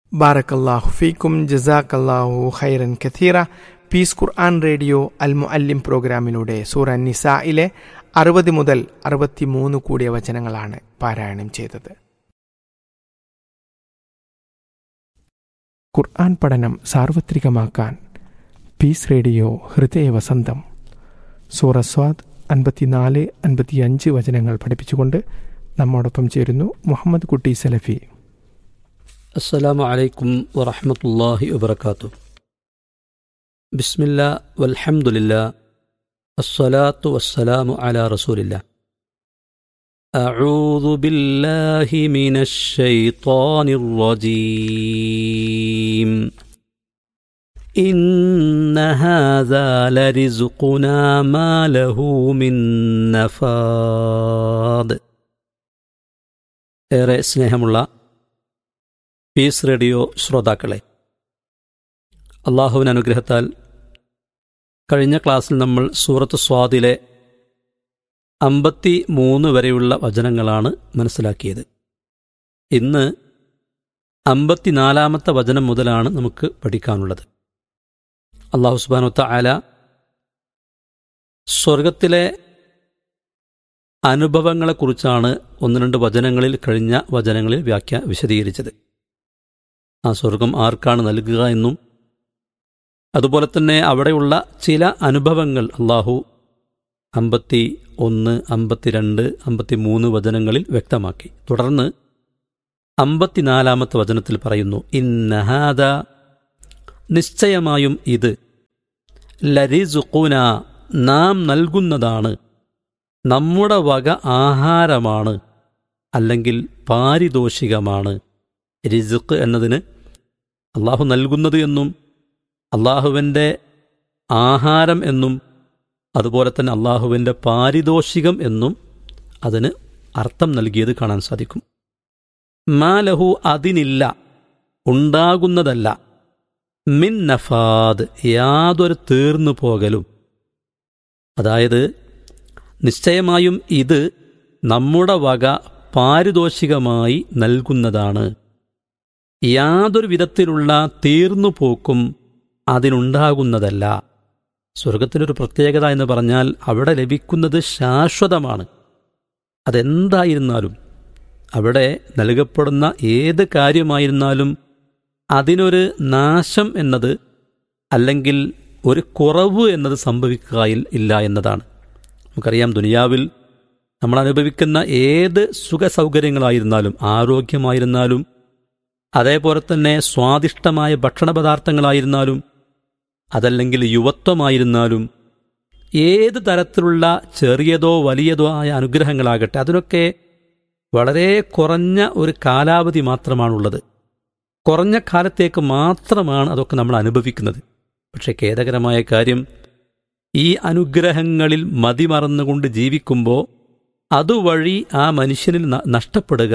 ബാറക്കല്ലാഹു ഫീക്കും ജസാക്കല്ലാഹു ഖൈറൻ കഥീറ പീസ് ഖുർആൻ റേഡിയോ അൽ മുഅല്ലിം പ്രോഗ്രാമിലൂടെ സൂറ നിസായിലെ അറുപത് മുതൽ അറുപത്തിമൂന്ന് കൂടിയ വചനങ്ങളാണ് പാരായണം ചെയ്തത് ഖുർആൻ പഠനം സാർവത്രികമാക്കാൻ പീസ് റേഡിയോ ഹൃദയ വസന്തം സൂറ സ്വാദ് അൻപത്തിനാല് അൻപത്തിയഞ്ച് വചനങ്ങൾ പഠിപ്പിച്ചുകൊണ്ട് നമ്മോടൊപ്പം ചേരുന്നു മുഹമ്മദ് കുട്ടി സലഫി السلام عليكم ورحمة الله وبركاته بسم الله والحمد لله الصلاة والسلام على رسول الله أعوذ بالله من الشيطان الرجيم إن هذا لرزقنا ما له من نفاد ഏറെ സ്നേഹമുള്ള പീസ് റേഡിയോ ശ്രോതാക്കളെ അള്ളാഹുവിന് അനുഗ്രഹത്താൽ കഴിഞ്ഞ ക്ലാസ്സിൽ നമ്മൾ സൂറത്ത് സ്വാദിലെ അമ്പത്തി മൂന്ന് വരെയുള്ള വചനങ്ങളാണ് മനസ്സിലാക്കിയത് ഇന്ന് അമ്പത്തിനാലാമത്തെ വചനം മുതലാണ് നമുക്ക് പഠിക്കാനുള്ളത് അള്ളാഹു സുബാനുത്ത ആല സ്വർഗത്തിലെ അനുഭവങ്ങളെക്കുറിച്ചാണ് ഒന്ന് രണ്ട് വചനങ്ങളിൽ കഴിഞ്ഞ വചനങ്ങളിൽ വ്യാഖ്യ വിശദീകരിച്ചത് ആ സ്വർഗം ആർക്കാണ് നൽകുക എന്നും അതുപോലെ തന്നെ അവിടെയുള്ള ചില അനുഭവങ്ങൾ അള്ളാഹു അമ്പത്തി ഒന്ന് അമ്പത്തിരണ്ട് അമ്പത്തി മൂന്ന് വചനങ്ങളിൽ വ്യക്തമാക്കി തുടർന്ന് അമ്പത്തിനാലാമത്തെ വചനത്തിൽ പറയുന്നു ഇന്നഹാദ നിശ്ചയമായും ഇത് ലരിസുഖുന നാം നൽകുന്നതാണ് നമ്മുടെ വക ആഹാരമാണ് അല്ലെങ്കിൽ പാരിതോഷികമാണ് റിസുക്ക് എന്നതിന് അള്ളാഹു നൽകുന്നത് എന്നും അള്ളാഹുവിൻ്റെ ആഹാരം എന്നും അതുപോലെ തന്നെ അള്ളാഹുവിൻ്റെ പാരിതോഷികം എന്നും അതിന് അർത്ഥം നൽകിയത് കാണാൻ സാധിക്കും മാലഹു അതിനില്ല ഉണ്ടാകുന്നതല്ല മിൻ നഫാദ് യാതൊരു തീർന്നു പോകലും അതായത് നിശ്ചയമായും ഇത് നമ്മുടെ വക പാരിതോഷികമായി നൽകുന്നതാണ് യാതൊരു വിധത്തിലുള്ള തീർന്നുപോക്കും അതിനുണ്ടാകുന്നതല്ല സ്വർഗത്തിനൊരു പ്രത്യേകത എന്ന് പറഞ്ഞാൽ അവിടെ ലഭിക്കുന്നത് ശാശ്വതമാണ് അതെന്തായിരുന്നാലും അവിടെ നൽകപ്പെടുന്ന ഏത് കാര്യമായിരുന്നാലും അതിനൊരു നാശം എന്നത് അല്ലെങ്കിൽ ഒരു കുറവ് എന്നത് സംഭവിക്കുക ഇല്ല എന്നതാണ് നമുക്കറിയാം ദുനിയാവിൽ നമ്മൾ അനുഭവിക്കുന്ന ഏത് സുഖ സൗകര്യങ്ങളായിരുന്നാലും ആരോഗ്യമായിരുന്നാലും അതേപോലെ തന്നെ സ്വാദിഷ്ടമായ ഭക്ഷണ പദാർത്ഥങ്ങളായിരുന്നാലും അതല്ലെങ്കിൽ യുവത്വമായിരുന്നാലും ഏത് തരത്തിലുള്ള ചെറിയതോ വലിയതോ ആയ അനുഗ്രഹങ്ങളാകട്ടെ അതിനൊക്കെ വളരെ കുറഞ്ഞ ഒരു കാലാവധി മാത്രമാണുള്ളത് കുറഞ്ഞ കാലത്തേക്ക് മാത്രമാണ് അതൊക്കെ നമ്മൾ അനുഭവിക്കുന്നത് പക്ഷെ ഖേദകരമായ കാര്യം ഈ അനുഗ്രഹങ്ങളിൽ മതിമറന്നുകൊണ്ട് ജീവിക്കുമ്പോൾ അതുവഴി ആ മനുഷ്യനിൽ നഷ്ടപ്പെടുക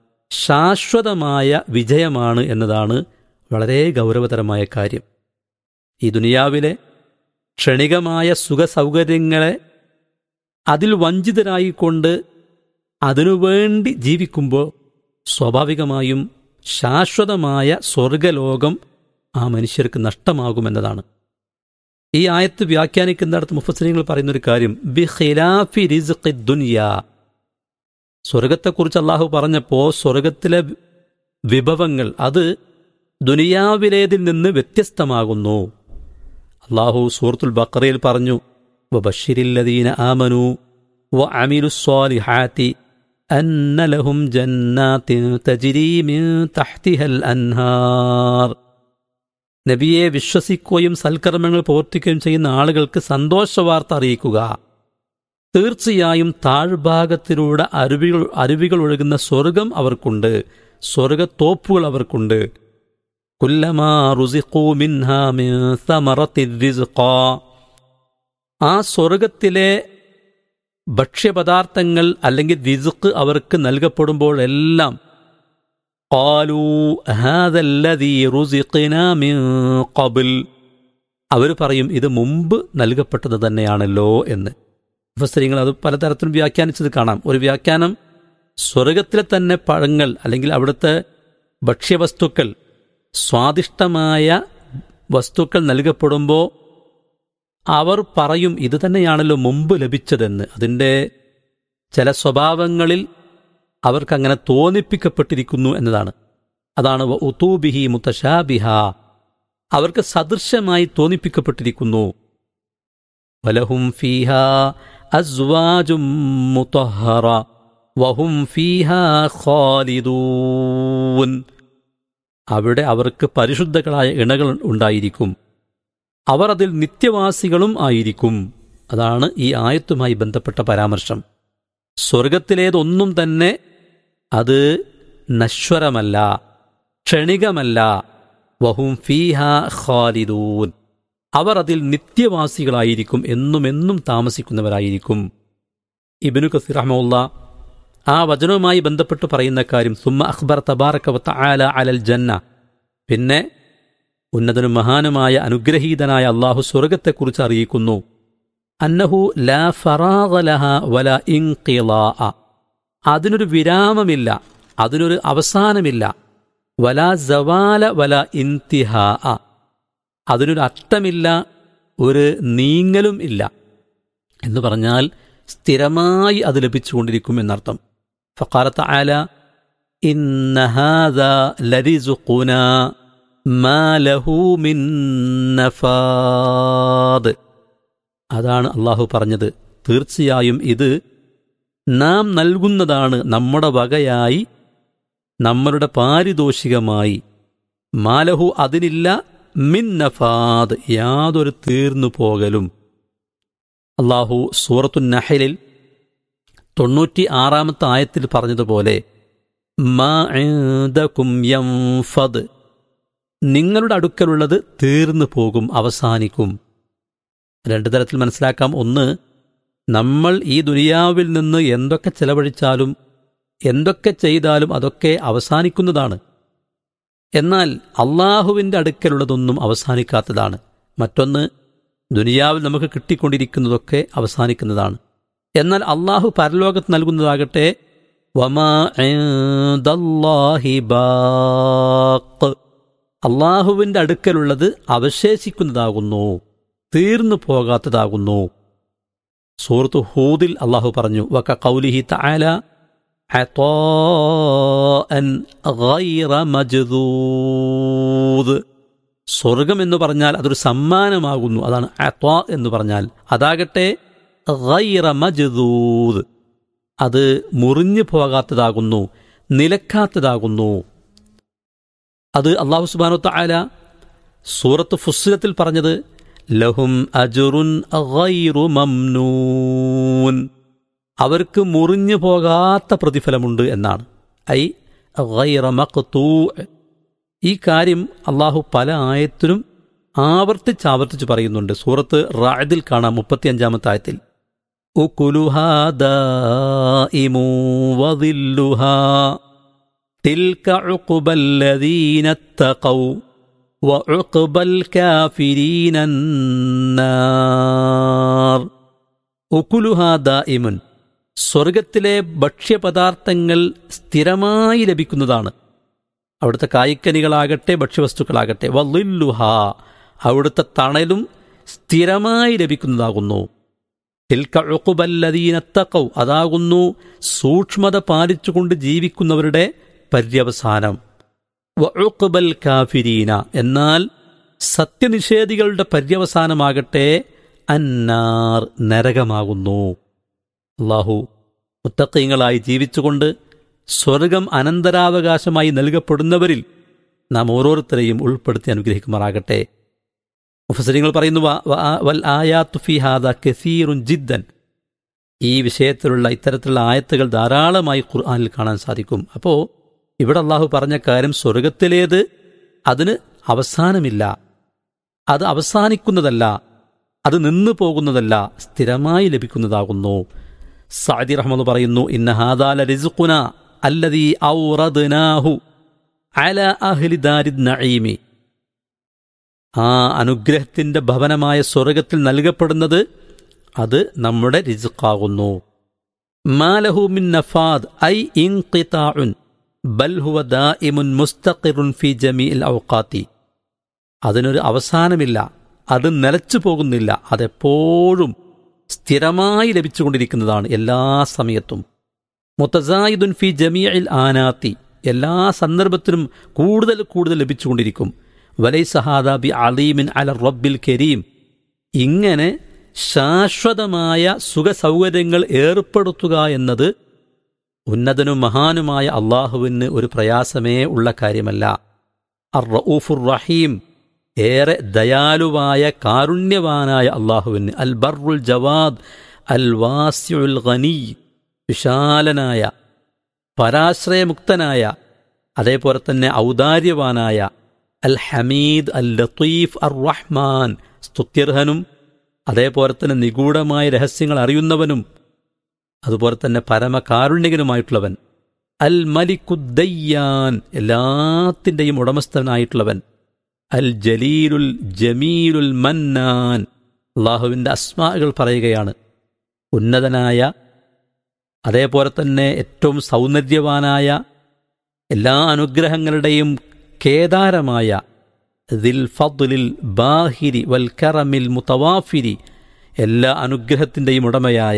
ശാശ്വതമായ വിജയമാണ് എന്നതാണ് വളരെ ഗൗരവതരമായ കാര്യം ഈ ദുനിയാവിലെ ക്ഷണികമായ സുഖസൗകര്യങ്ങളെ അതിൽ വഞ്ചിതരായിക്കൊണ്ട് അതിനുവേണ്ടി ജീവിക്കുമ്പോൾ സ്വാഭാവികമായും ശാശ്വതമായ സ്വർഗലോകം ആ മനുഷ്യർക്ക് നഷ്ടമാകുമെന്നതാണ് ഈ ആയത്ത് വ്യാഖ്യാനിക്കുന്നിടത്ത് മുഫസ്ലിങ്ങൾ പറയുന്നൊരു കാര്യം ബി ഖിലാഫി റിസ്ഖി ദുനിയ സ്വർഗത്തെക്കുറിച്ച് അള്ളാഹു പറഞ്ഞപ്പോൾ സ്വർഗത്തിലെ വിഭവങ്ങൾ അത് ദുനിയാവിലേതിൽ നിന്ന് വ്യത്യസ്തമാകുന്നു അള്ളാഹു സൂറത്തുൽ ബക്കറയിൽ പറഞ്ഞു വബഷിരില്ലദീന ആമനു വ അമിലുസ്വാലിഹാത്തി അന്ന ലഹും ജന്നാത്തിൻ തജ്രി മിൻ തഹ്തിഹൽ അൻഹാർ നബിയെ വിശ്വസിക്കുകയും സൽക്കർമ്മങ്ങൾ പ്രവർത്തിക്കുകയും ചെയ്യുന്ന ആളുകൾക്ക് സന്തോഷവാർത്ത അറിയിക്കുക തീർച്ചയായും താഴ്ഭാഗത്തിലൂടെ അരുവികൾ അരുവികൾ ഒഴുകുന്ന സ്വർഗം അവർക്കുണ്ട് സ്വർഗത്തോപ്പുകൾ അവർക്കുണ്ട് ആ സ്വർഗത്തിലെ ഭക്ഷ്യപദാർത്ഥങ്ങൾ അല്ലെങ്കിൽ റിസുക്ക് അവർക്ക് നൽകപ്പെടുമ്പോഴെല്ലാം അവർ പറയും ഇത് മുമ്പ് നൽകപ്പെട്ടത് തന്നെയാണല്ലോ എന്ന് മുഫസ്സരിങ്ങൾ അത് പലതരത്തിലും വ്യാഖ്യാനിച്ചത് കാണാം ഒരു വ്യാഖ്യാനം സ്വർഗത്തിലെ തന്നെ പഴങ്ങൾ അല്ലെങ്കിൽ അവിടുത്തെ ഭക്ഷ്യവസ്തുക്കൾ സ്വാദിഷ്ടമായ വസ്തുക്കൾ നൽകപ്പെടുമ്പോൾ അവർ പറയും ഇത് തന്നെയാണല്ലോ മുമ്പ് ലഭിച്ചതെന്ന് അതിൻ്റെ ചില സ്വഭാവങ്ങളിൽ അവർക്കങ്ങനെ തോന്നിപ്പിക്കപ്പെട്ടിരിക്കുന്നു എന്നതാണ് അതാണ് ഉത്തൂബിഹി മുത്തശാബിഹ അവർക്ക് സദൃശമായി തോന്നിപ്പിക്കപ്പെട്ടിരിക്കുന്നു വലഹും ഫീഹ അസ്വാജും മുത്തഹറ വഹും ഫീഹ ഖാലിദൂൻ അവിടെ അവർക്ക് പരിശുദ്ധങ്ങളായ ഇണകൾ ഉണ്ടായിരിക്കും അവർ അതിൽ നിത്യവാസികളും ആയിരിക്കും അതാണ് ഈ ആയത്തുമായി ബന്ധപ്പെട്ട പരാമർശം സ്വർഗത്തിലേതൊന്നും തന്നെ അത് നശ്വരമല്ല ക്ഷണികമല്ല വഹും ഫീഹ ഖാലിദൂൻ അവർ അതിൽ നിത്യവാസികളായിരിക്കും എന്നുമെന്നും താമസിക്കുന്നവരായിരിക്കും ഇബിനു കസീർ റഹ്മുള്ള ആ വചനവുമായി ബന്ധപ്പെട്ട് പറയുന്ന കാര്യം സുമ്മ അഖ്ബർ തബാറക്കവത്ത ആല അലൽ ജന്ന പിന്നെ ഉന്നതനും മഹാനുമായ അനുഗ്രഹീതനായ അള്ളാഹു സ്വർഗത്തെക്കുറിച്ച് അറിയിക്കുന്നു അന്നഹു ലാ ഫറാഗലഹ വല ഇൻഖിലാ അതിനൊരു വിരാമമില്ല അതിനൊരു അവസാനമില്ല വല ജവാല വല ഇൻതിഹാ അതിനൊരു അർത്ഥമില്ല ഒരു നീങ്ങലും ഇല്ല എന്ന് പറഞ്ഞാൽ സ്ഥിരമായി അത് ലഭിച്ചുകൊണ്ടിരിക്കും എന്നർത്ഥം ഫക്കാലത്ത് ആല ഇന്നഹാദ ലരിസുഖുന മാലഹു മിൻ നഫാദ് അതാണ് അള്ളാഹു പറഞ്ഞത് തീർച്ചയായും ഇത് നാം നൽകുന്നതാണ് നമ്മുടെ വകയായി നമ്മളുടെ പാരിതോഷികമായി മാലഹു അതിനില്ല മിൻ നഫാദ് യാതൊരു തീർന്നു പോകലും അള്ളാഹു സൂറത്തു നഹലിൽ തൊണ്ണൂറ്റി ആറാമത്തെ ആയത്തിൽ പറഞ്ഞതുപോലെ മാ ഇൻദകും യൻഫദ് നിങ്ങളുടെ അടുക്കലുള്ളത് തീർന്നു പോകും അവസാനിക്കും രണ്ടു തരത്തിൽ മനസ്സിലാക്കാം ഒന്ന് നമ്മൾ ഈ ദുനിയാവിൽ നിന്ന് എന്തൊക്കെ ചെലവഴിച്ചാലും എന്തൊക്കെ ചെയ്താലും അതൊക്കെ അവസാനിക്കുന്നതാണ് എന്നാൽ അള്ളാഹുവിൻ്റെ അടുക്കലുള്ളതൊന്നും അവസാനിക്കാത്തതാണ് മറ്റൊന്ന് ദുനിയാവിൽ നമുക്ക് കിട്ടിക്കൊണ്ടിരിക്കുന്നതൊക്കെ അവസാനിക്കുന്നതാണ് എന്നാൽ അള്ളാഹു പരലോകത്ത് നൽകുന്നതാകട്ടെ വമാ ഇൻദല്ലാഹി ബാഖ് അള്ളാഹുവിൻ്റെ അടുക്കലുള്ളത് അവശേഷിക്കുന്നതാകുന്നു തീർന്നു പോകാത്തതാകുന്നു സൂറത്ത് ഹൂദിൽ അള്ളാഹു പറഞ്ഞു വക കൗലിഹി തആല അൻ ഗൈറ മജ്ദൂദ് സ്വർഗം എന്ന് പറഞ്ഞാൽ അതൊരു സമ്മാനമാകുന്നു അതാണ് അത്വാ എന്ന് പറഞ്ഞാൽ അതാകട്ടെ ഗൈറ മജ്ദൂദ് അത് മുറിഞ്ഞു പോകാത്തതാകുന്നു നിലക്കാത്തതാകുന്നു അത് അള്ളാഹു സുബാനു താല സൂറത്ത് ഫുസ്സിലത്തിൽ പറഞ്ഞത് ലഹും അജുറുൻ ഗൈറു മംനൂൻ അവർക്ക് മുറിഞ്ഞു പോകാത്ത പ്രതിഫലമുണ്ട് എന്നാണ് ഐ ഗൈറ മഖ്തൂ ഈ കാര്യം അള്ളാഹു പല ആയത്തിലും ആവർത്തിച്ച് ആവർത്തിച്ച് പറയുന്നുണ്ട് സൂറത്ത് റായതിൽ കാണാം മുപ്പത്തിയഞ്ചാമത്തെ ആയത്തിൽ ഉകുലുഹാ ദാഇമു വദില്ലുഹാ تلك عقبى الذين اتقوا وعقبى الكافرين النار ഉക്കുലുഹാ ദായിമുൻ സ്വർഗത്തിലെ ഭക്ഷ്യപദാർത്ഥങ്ങൾ സ്ഥിരമായി ലഭിക്കുന്നതാണ് അവിടുത്തെ കായ്ക്കനികളാകട്ടെ ഭക്ഷ്യവസ്തുക്കളാകട്ടെ വല്ലുഹ അവിടുത്തെ തണലും സ്ഥിരമായി ലഭിക്കുന്നതാകുന്നു തിൽക്ക ഉക്കുബല്ലതീനത്തക്കൗ അതാകുന്നു സൂക്ഷ്മത പാലിച്ചുകൊണ്ട് ജീവിക്കുന്നവരുടെ പര്യവസാനം വഉഖ്ബൽ കാഫിരീന എന്നാൽ സത്യനിഷേധികളുടെ പര്യവസാനമാകട്ടെ അന്നാർ നരകമാകുന്നു അള്ളാഹു മുത്തക്കീങ്ങളായി ജീവിച്ചുകൊണ്ട് സ്വർഗം അനന്തരാവകാശമായി നൽകപ്പെടുന്നവരിൽ നാം ഓരോരുത്തരെയും ഉൾപ്പെടുത്തി അനുഗ്രഹിക്കുമാറാകട്ടെ മുഫസരിങ്ങൾ പറയുന്നു വൽ ആയാത്തു ഫി ഹാദ കസീറുൻ ജിദ്ദൻ ഈ വിഷയത്തിലുള്ള ഇത്തരത്തിലുള്ള ആയത്തുകൾ ധാരാളമായി ഖുർആനിൽ കാണാൻ സാധിക്കും അപ്പോൾ ഇവിടെ അള്ളാഹു പറഞ്ഞ കാര്യം സ്വർഗത്തിലേത് അതിന് അവസാനമില്ല അത് അവസാനിക്കുന്നതല്ല അത് നിന്നു പോകുന്നതല്ല സ്ഥിരമായി ലഭിക്കുന്നതാകുന്നു സാദി റഹ്മദ് പറയുന്നു ഇന്ന ഹാദാല റിസുഖുന അല്ലദീ ഔറദ്നാഹു അല അഹ്ലി ദാരിദ് നഈമി ആ അനുഗ്രഹത്തിന്റെ ഭവനമായ സ്വർഗത്തിൽ നൽകപ്പെടുന്നത് അത് നമ്മുടെ രിസുഖാകുന്നു മാലഹു മിൻ നഫാദ് ഐ ഇൻഖിതാഉൻ ബൽ ഹുവ ദാഇമുൻ മുസ്തഖിറുൻ ഫി ജമീഇൽ ഔഖാത്തി അതിനൊരു അവസാനമില്ല അത് നിലച്ചു പോകുന്നില്ല അതെപ്പോഴും സ്ഥിരമായി ലഭിച്ചുകൊണ്ടിരിക്കുന്നതാണ് എല്ലാ സമയത്തും മുത്തസായിദുൻ ഫി ജമീഇൽ ആനാത്തി എല്ലാ സന്ദർഭത്തിലും കൂടുതൽ കൂടുതൽ ലഭിച്ചുകൊണ്ടിരിക്കും വലൈ സഹാദ ബി അലീമിൻ അല റബ്ബിൽ കരീം ഇങ്ങനെ ശാശ്വതമായ സുഖസൗകര്യങ്ങൾ ഏർപ്പെടുത്തുക എന്നത് ഉന്നതനും മഹാനുമായ അള്ളാഹുവിന് ഒരു പ്രയാസമേ ഉള്ള കാര്യമല്ല അർ റഊഫുർ റഹീം ഏറെ ദയാലുവായ കാരുണ്യവാനായ അള്ളാഹുവിന് അൽ ബർറുൽ ജവാദ് അൽ വാസ്യുൽ ഖനി വിശാലനായ പരാശ്രയമുക്തനായ അതേപോലെ തന്നെ ഔദാര്യവാനായ അൽ ഹമീദ് അൽ ലത്തീഫ് അർ റഹ്മാൻ സ്തുത്യർഹനും അതേപോലെ തന്നെ നിഗൂഢമായ രഹസ്യങ്ങൾ അറിയുന്നവനും അതുപോലെ തന്നെ പരമകാരുണ്യകനുമായിട്ടുള്ളവൻ അൽ മലിക്കുദ്ദയ്യാൻ എല്ലാത്തിൻ്റെയും ഉടമസ്ഥനായിട്ടുള്ളവൻ അൽ ജലീലുൽ ജമീലുൽ മന്നാൻ അള്ളാഹുവിൻ്റെ അസ്മാകൾ പറയുകയാണ് ഉന്നതനായ അതേപോലെ തന്നെ ഏറ്റവും സൗന്ദര്യവാനായ എല്ലാ അനുഗ്രഹങ്ങളുടെയും കേദാരമായ ദിൽ ഫദ്ലിൽ ബാഹിരി വൽ കറമിൽ മുത്തവാഫിരി എല്ലാ അനുഗ്രഹത്തിൻ്റെയും ഉടമയായ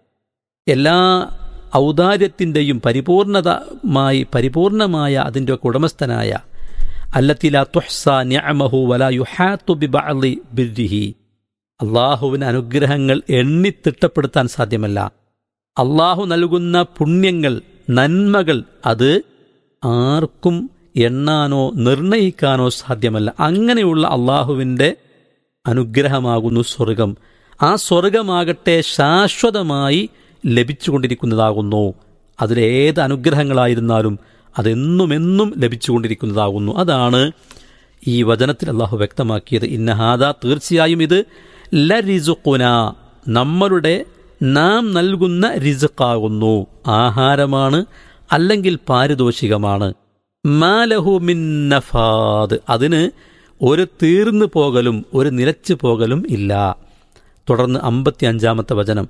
എല്ലാ ഔദാര്യത്തിൻ്റെയും പരിപൂർണതമായി പരിപൂർണമായ അതിൻ്റെ ഒക്കെ ഉടമസ്ഥനായ അല്ലത്തില തുഹ്സ ന്യമഹു വല യുഹാത്തു ബിബഅലി ബിർരിഹി അള്ളാഹുവിന് അനുഗ്രഹങ്ങൾ എണ്ണിത്തിട്ടപ്പെടുത്താൻ സാധ്യമല്ല അള്ളാഹു നൽകുന്ന പുണ്യങ്ങൾ നന്മകൾ അത് ആർക്കും എണ്ണാനോ നിർണയിക്കാനോ സാധ്യമല്ല അങ്ങനെയുള്ള അള്ളാഹുവിൻ്റെ അനുഗ്രഹമാകുന്നു സ്വർഗം ആ സ്വർഗമാകട്ടെ ശാശ്വതമായി ലഭിച്ചുകൊണ്ടിരിക്കുന്നതാകുന്നു അതിലേത് അനുഗ്രഹങ്ങളായിരുന്നാലും അതെന്നുമെന്നും ലഭിച്ചുകൊണ്ടിരിക്കുന്നതാകുന്നു അതാണ് ഈ വചനത്തിൽ അള്ളാഹു വ്യക്തമാക്കിയത് ഇന്നഹാദ തീർച്ചയായും ഇത് ല റിസുഖുന നമ്മളുടെ നാം നൽകുന്ന റിസുഖാകുന്നു ആഹാരമാണ് അല്ലെങ്കിൽ പാരിതോഷികമാണ് മാലഹു മിൻ നഫാദ് അതിന് ഒരു തീർന്നു പോകലും ഒരു നിലച്ചു പോകലും ഇല്ല തുടർന്ന് അമ്പത്തി അഞ്ചാമത്തെ വചനം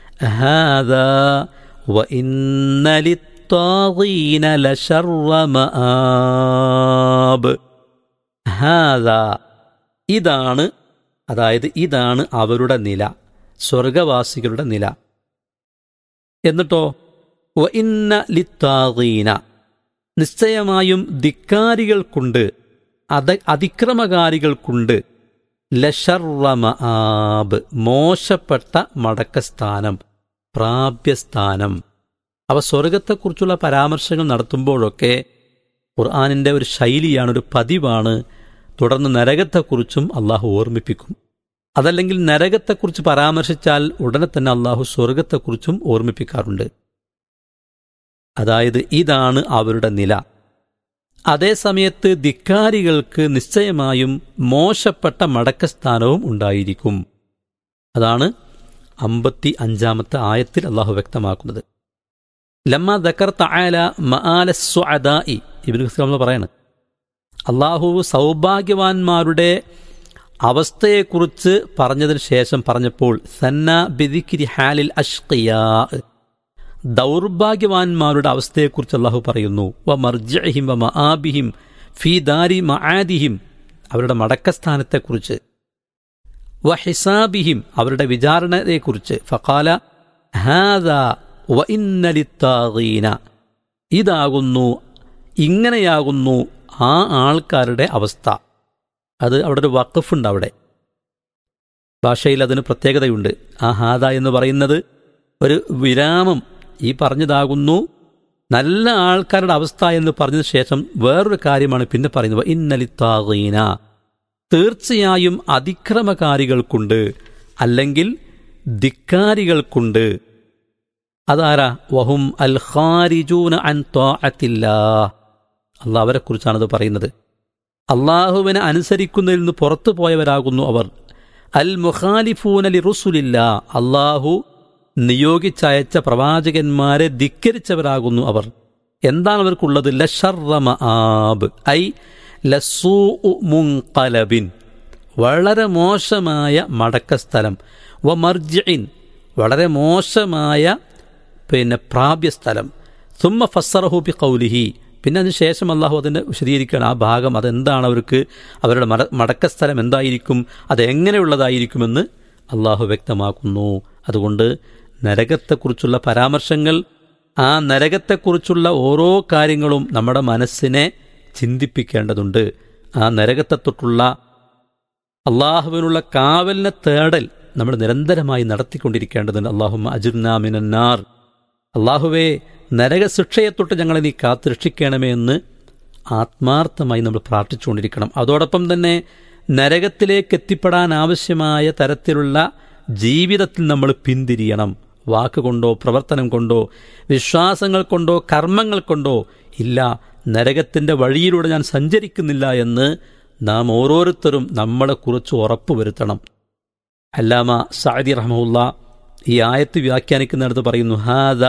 ഹാദാ وإن للطاغين لشر مآب ഹാദാ ഇതാണ് അതായത് ഇതാണ് അവരുടെ നില സ്വർഗവാസികളുടെ നില എന്നിട്ടോ വ ഇന്ന ലിത്താഗീന നിശ്ചയമായും ധിക്കാരികൾക്കുണ്ട് അത അതിക്രമകാരികൾക്കുണ്ട് ലഷർവമആബ് മോശപ്പെട്ട മടക്കസ്ഥാനം പ്രാപ്യസ്ഥാനം അവ സ്വർഗത്തെക്കുറിച്ചുള്ള പരാമർശങ്ങൾ നടത്തുമ്പോഴൊക്കെ ഖുർആാനിൻ്റെ ഒരു ശൈലിയാണ് ഒരു പതിവാണ് തുടർന്ന് നരകത്തെക്കുറിച്ചും അള്ളാഹു ഓർമ്മിപ്പിക്കും അതല്ലെങ്കിൽ നരകത്തെക്കുറിച്ച് പരാമർശിച്ചാൽ ഉടനെ തന്നെ അള്ളാഹു സ്വർഗത്തെക്കുറിച്ചും ഓർമ്മിപ്പിക്കാറുണ്ട് അതായത് ഇതാണ് അവരുടെ നില അതേസമയത്ത് ധിക്കാരികൾക്ക് നിശ്ചയമായും മോശപ്പെട്ട മടക്കസ്ഥാനവും ഉണ്ടായിരിക്കും അതാണ് അമ്പത്തി അഞ്ചാമത്തെ ആയത്തിൽ അള്ളാഹു വ്യക്തമാക്കുന്നത് ലമ്മ ദക്കർ തആല മആല സുഅദാഇ ഇബ്നു ഖുസ്ലാം പറയാണ് അള്ളാഹു സൗഭാഗ്യവാന്മാരുടെ അവസ്ഥയെക്കുറിച്ച് പറഞ്ഞതിന് ശേഷം പറഞ്ഞപ്പോൾ സന്ന ബിദിക്കിരി ഹാലിൽ അഷ്കിയാ ദൗർഭാഗ്യവാന്മാരുടെ അവസ്ഥയെക്കുറിച്ച് അള്ളാഹു പറയുന്നു വ മർജഹിം വ മആബിഹിം ഫി ദാരി മആദിഹിം അവരുടെ മടക്കസ്ഥാനത്തെക്കുറിച്ച് വ ഹിസാബിഹിം അവരുടെ വിചാരണയെക്കുറിച്ച് ഫഖാല ഹാദ വ ഇന്നലിത്താഗീന ഇതാകുന്നു ഇങ്ങനെയാകുന്നു ആ ആൾക്കാരുടെ അവസ്ഥ അത് അവിടെ ഒരു വഖഫുണ്ട് അവിടെ ഭാഷയിൽ അതിന് പ്രത്യേകതയുണ്ട് ആ ഹാദ എന്ന് പറയുന്നത് ഒരു വിരാമം ഈ പറഞ്ഞതാകുന്നു നല്ല ആൾക്കാരുടെ അവസ്ഥ എന്ന് പറഞ്ഞതിന് ശേഷം വേറൊരു കാര്യമാണ് പിന്നെ പറയുന്നത് ഇന്നലിത്താകീന തീർച്ചയായും അതിക്രമകാരികൾക്കുണ്ട് അല്ലെങ്കിൽ ധിക്കാരികൾക്കുണ്ട് അതാരാ വഹും അൽ ഖാരിജൂന അൻ ത്വാഅത്തില്ലാ അള്ളാഹ് അവരെ കുറിച്ചാണത് പറയുന്നത് അള്ളാഹുവിനെ അനുസരിക്കുന്നതിൽ നിന്ന് പുറത്തു പോയവരാകുന്നു അവർ അൽ മുഖാലിഫൂനലി റുസുലില്ല അള്ളാഹു നിയോഗിച്ചയച്ച പ്രവാചകന്മാരെ ധിക്കരിച്ചവരാകുന്നു അവർ എന്താണ് അവർക്കുള്ളത് ലഷർറമ ആബ് ഐ ലസൂ മുൻകലബിൻ വളരെ മോശമായ മടക്കസ്ഥലം വ മർജിൻ വളരെ മോശമായ പിന്നെ പ്രാപ്യസ്ഥലം സുമ്മ ഫസറഹു ബി കൗലിഹി പിന്നെ അതിന് ശേഷം അള്ളാഹു അതിനെ വിശദീകരിക്കുകയാണ് ആ ഭാഗം അതെന്താണ് അവർക്ക് അവരുടെ മട മടക്കസ്ഥലം എന്തായിരിക്കും അതെങ്ങനെയുള്ളതായിരിക്കുമെന്ന് അള്ളാഹു വ്യക്തമാക്കുന്നു അതുകൊണ്ട് നരകത്തെക്കുറിച്ചുള്ള പരാമർശങ്ങൾ ആ നരകത്തെക്കുറിച്ചുള്ള ഓരോ കാര്യങ്ങളും നമ്മുടെ മനസ്സിനെ ചിന്തിപ്പിക്കേണ്ടതുണ്ട് ആ നരകത്തെ തൊട്ടുള്ള അള്ളാഹുവിനുള്ള കാവലിനെ തേടൽ നമ്മൾ നിരന്തരമായി നടത്തിക്കൊണ്ടിരിക്കേണ്ടതുണ്ട് അള്ളാഹുമ്മ അജുർനാമിനാർ അള്ളാഹുവേ നരകശിക്ഷയെ തൊട്ട് ഞങ്ങളെ നീ കാത്തുരക്ഷിക്കണമേ എന്ന് ആത്മാർത്ഥമായി നമ്മൾ പ്രാർത്ഥിച്ചുകൊണ്ടിരിക്കണം അതോടൊപ്പം തന്നെ നരകത്തിലേക്ക് എത്തിപ്പെടാൻ ആവശ്യമായ തരത്തിലുള്ള ജീവിതത്തിൽ നമ്മൾ പിന്തിരിയണം വാക്കുകൊണ്ടോ പ്രവർത്തനം കൊണ്ടോ വിശ്വാസങ്ങൾ കൊണ്ടോ കർമ്മങ്ങൾ കൊണ്ടോ ഇല്ല നരകത്തിൻ്റെ വഴിയിലൂടെ ഞാൻ സഞ്ചരിക്കുന്നില്ല എന്ന് നാം ഓരോരുത്തരും നമ്മളെക്കുറിച്ച് ഉറപ്പുവരുത്തണം അല്ലാമ സാദി റഹമുല്ല ഈ ആയത്ത് വ്യാഖ്യാനിക്കുന്നിടത്ത് പറയുന്നു ഹാദ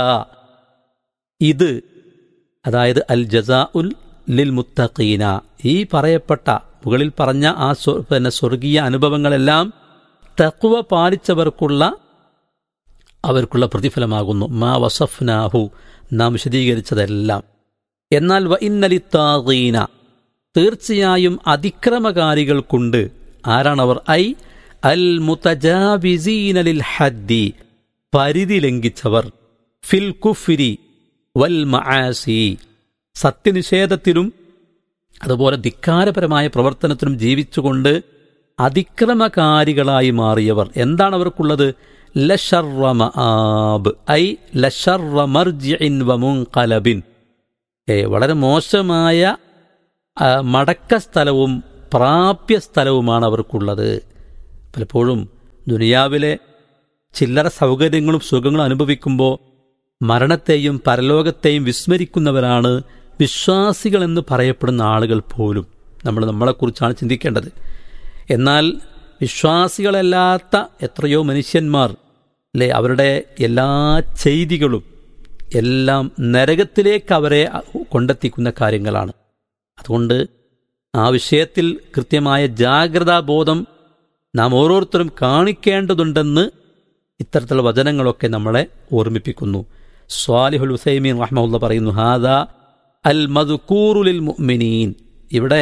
ഇത് അതായത് അൽ ജസാ ഉൽ ലിൽ മുത്തഖീന ഈ പറയപ്പെട്ട മുകളിൽ പറഞ്ഞ ആ സ്വ- പിന്നെ സ്വർഗീയ അനുഭവങ്ങളെല്ലാം തക്വ പാലിച്ചവർക്കുള്ള അവർക്കുള്ള പ്രതിഫലമാകുന്നു മാ വസഫ്നാഹു നാം വിശദീകരിച്ചതെല്ലാം എന്നാൽ വ ഇന്നലിത്താഗീന തീർച്ചയായും അതിക്രമകാരികൾക്കുണ്ട് ആരാണവർ ഐ അൽ മുതജാവിസീനലിൽ ഹദ്ദി പരിധി ലംഘിച്ചവർ ഫിൽ കുഫിരി വൽ മആസി സത്യനിഷേധത്തിലും അതുപോലെ ധിക്കാരപരമായ പ്രവർത്തനത്തിലും ജീവിച്ചുകൊണ്ട് അതിക്രമകാരികളായി മാറിയവർ എന്താണ് അവർക്കുള്ളത് ലഷർറ മആബ് ഐ ലഷർറ മർജിഇൻ വമുൻഖലബിൻ ഏ വളരെ മോശമായ ആ, മടക്ക സ്ഥലവും പ്രാപ്യ സ്ഥലവുമാണ് അവർക്കുള്ളത് പലപ്പോഴും ദുനിയാവിലെ ചില്ലറ സൗകര്യങ്ങളും സുഖങ്ങളും അനുഭവിക്കുമ്പോൾ മരണത്തെയും പരലോകത്തെയും വിസ്മരിക്കുന്നവരാണ് വിശ്വാസികൾ എന്ന് പറയപ്പെടുന്ന ആളുകൾ പോലും നമ്മൾ നമ്മളെക്കുറിച്ചാണ് ചിന്തിക്കേണ്ടത് എന്നാൽ വിശ്വാസികളല്ലാത്ത എത്രയോ മനുഷ്യന്മാർ അല്ലെ അവരുടെ എല്ലാ ചെയ്തികളും എല്ലാം നരകത്തിലേക്ക് അവരെ കൊണ്ടെത്തിക്കുന്ന കാര്യങ്ങളാണ് അതുകൊണ്ട് ആ വിഷയത്തിൽ കൃത്യമായ ജാഗ്രതാബോധം നാം ഓരോരുത്തരും കാണിക്കേണ്ടതുണ്ടെന്ന് ഇത്തരത്തിലുള്ള വചനങ്ങളൊക്കെ നമ്മളെ ഓർമ്മിപ്പിക്കുന്നു സ്വാലിഹുൽ ഹുസൈമീൻ റഹ്മുല്ല പറയുന്നു ഹാദ അൽ മധുക്കൂറുലിൽ മുഅ്മിനീൻ ഇവിടെ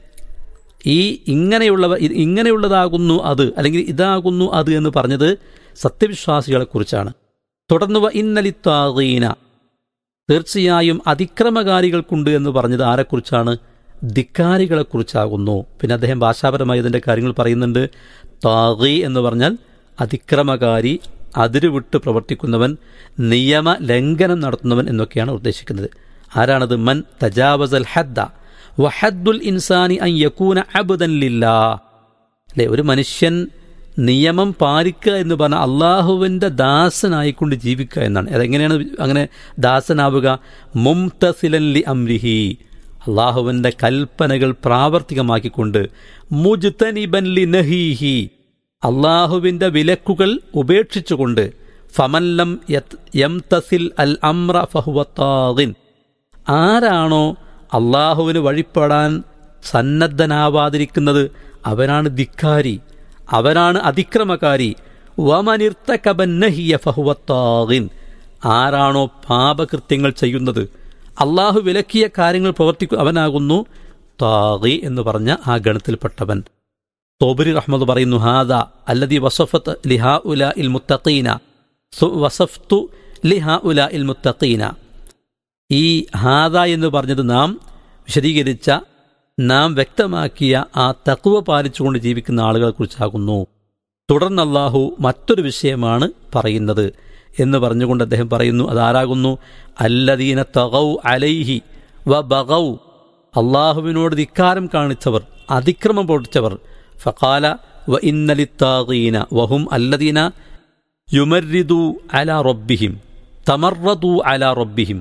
ഈ ഇങ്ങനെയുള്ളവ ഇത് ഇങ്ങനെയുള്ളതാകുന്നു അത് അല്ലെങ്കിൽ ഇതാകുന്നു അത് എന്ന് പറഞ്ഞത് സത്യവിശ്വാസികളെക്കുറിച്ചാണ് തുടർന്ന് വ ഇന്നലിത്താകീന തീർച്ചയായും അതിക്രമകാരികൾക്കുണ്ട് എന്ന് പറഞ്ഞത് ആരെക്കുറിച്ചാണ് ധിക്കാരികളെക്കുറിച്ചാകുന്നു പിന്നെ അദ്ദേഹം ഭാഷാപരമായി ഇതിൻ്റെ കാര്യങ്ങൾ പറയുന്നുണ്ട് താഗി എന്ന് പറഞ്ഞാൽ അതിക്രമകാരി അതിരുവിട്ട് പ്രവർത്തിക്കുന്നവൻ നിയമ ലംഘനം നടത്തുന്നവൻ എന്നൊക്കെയാണ് ഉദ്ദേശിക്കുന്നത് ആരാണത് മൻ തജാവസൽ ഹദ്ദ വഹദ്ദുൽ ഇൻസാനി അൻ യക്കൂന അബുദൻ ലില്ലാ അല്ലെ ഒരു മനുഷ്യൻ നിയമം പാലിക്കുക എന്ന് പറഞ്ഞാൽ അള്ളാഹുവിൻ്റെ ദാസനായിക്കൊണ്ട് ജീവിക്കുക എന്നാണ് അതെങ്ങനെയാണ് അങ്ങനെ ദാസനാവുക മുംതസിലൻ ലി അംരിഹി അള്ളാഹുവിൻ്റെ കൽപ്പനകൾ പ്രാവർത്തികമാക്കിക്കൊണ്ട് മുജ്തനിബൻ ലി നഹീഹി അള്ളാഹുവിൻ്റെ വിലക്കുകൾ ഉപേക്ഷിച്ചുകൊണ്ട് ഫമല്ലം യംതസിൽ അൽ അമ്ര ഫഹുവത്താദിൻ ആരാണോ അള്ളാഹുവിന് വഴിപ്പെടാൻ സന്നദ്ധനാവാതിരിക്കുന്നത് അവനാണ് ധിക്കാരി അവനാണ് അതിക്രമകാരി വമനിർത്തകബന്നഹിയ ഫഹുവത്താദിൻ ആരാണോ പാപകൃത്യങ്ങൾ ചെയ്യുന്നത് അള്ളാഹു വിലക്കിയ കാര്യങ്ങൾ പ്രവർത്തിക്കും അവനാകുന്നു താഗി എന്ന് പറഞ്ഞ ആ ഗണത്തിൽപ്പെട്ടവൻ തോബരി റഹ്മദ് പറയുന്നു ഹാദ അല്ലദി വസഫത്ത് ലിഹാ ഉല ഇൽ മുത്തഖീന സു- വസഫ്തു ലിഹാ ഉല ഇൽ മുത്തഖീന ഈ ഹാദ എന്ന് പറഞ്ഞത് നാം വിശദീകരിച്ച നാം വ്യക്തമാക്കിയ ആ തക്കുവ പാലിച്ചുകൊണ്ട് ജീവിക്കുന്ന ആളുകളെക്കുറിച്ചാകുന്നു തുടർന്ന് അള്ളാഹു മറ്റൊരു വിഷയമാണ് പറയുന്നത് എന്ന് പറഞ്ഞുകൊണ്ട് അദ്ദേഹം പറയുന്നു അതാരാകുന്നു അല്ലദീന തഗൗ അലൈഹി വ ബഗൗ അള്ളാഹുവിനോട് ധിക്കാരം കാണിച്ചവർ അതിക്രമം പൊടിച്ചവർ ഫഖാല വ ഇന്നലിത്താഗീന വഹും അല്ലദീന യുമരിദു അല റബ്ബിഹിം തമറദു അല റബ്ബിഹിം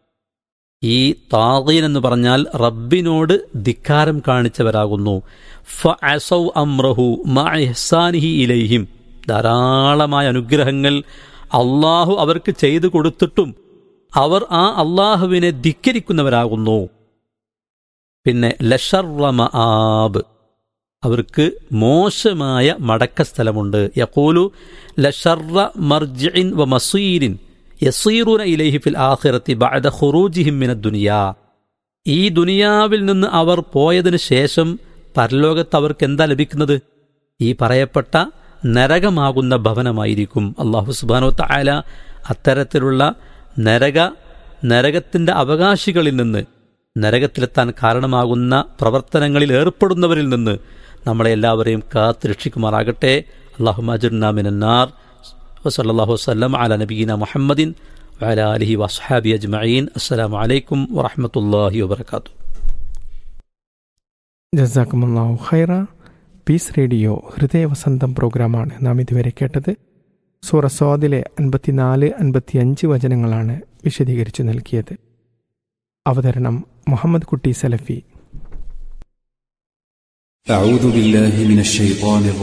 ഈ താഗീൻ എന്ന് പറഞ്ഞാൽ റബ്ബിനോട് ധിക്കാരം കാണിച്ചവരാകുന്നു ഫഅസൗ അമ്രഹു മഅ ഇഹ്സാനിഹി ഇലൈഹിം ധാരാളമായ അനുഗ്രഹങ്ങൾ അള്ളാഹു അവർക്ക് ചെയ്തു കൊടുത്തിട്ടും അവർ ആ അള്ളാഹുവിനെ ധിക്കരിക്കുന്നവരാകുന്നു പിന്നെ ലഷർവ ആബ് അവർക്ക് മോശമായ മടക്ക സ്ഥലമുണ്ട് യഖൂലു ലഷർറ മർജിഇൻ വ മസീരിൻ യസീറുന ഇലൈഹി ഫിൽ ആഖിറത്തി ബഅദ ഖുറൂജിഹിം മിനദ് ദുനിയാ ഈ ദുനിയാവിൽ നിന്ന് അവർ പോയതിനു ശേഷം പരലോകത്ത് അവർക്ക് എന്താ ലഭിക്കുന്നത് ഈ പറയപ്പെട്ട നരകമാകുന്ന ഭവനമായിരിക്കും അള്ളാഹു സുബാനോ തായാല അത്തരത്തിലുള്ള നരക നരകത്തിന്റെ അവകാശികളിൽ നിന്ന് നരകത്തിലെത്താൻ കാരണമാകുന്ന പ്രവർത്തനങ്ങളിൽ ഏർപ്പെടുന്നവരിൽ നിന്ന് നമ്മളെ എല്ലാവരെയും കാത്ത് രക്ഷിക്കുമാറാകട്ടെ അള്ളാഹു മജുർനാമിനാർ വസല്ലാഹു വസ്ലം അല നബീന മുഹമ്മദിൻ വഅല ആലിഹി വസ്ഹാബി അജ്മഈൻ അസ്സലാമു അലൈക്കും വറഹ്മത്തുള്ളാഹി വബറകാതുഹു ജസാക്കുമല്ലാഹു ഖൈറ പീസ് റേഡിയോ ഹൃദയവസന്തം പ്രോഗ്രാമാണ് നാം ഇതുവരെ കേട്ടത് സൂറ സ്വാദിലെ അൻപത്തിനാല് അൻപത്തിയഞ്ച് വചനങ്ങളാണ് വിശദീകരിച്ചു നൽകിയത് അവതരണം മുഹമ്മദ് കുട്ടി സലഫി أعوذ بالله من الشيطان الرجيم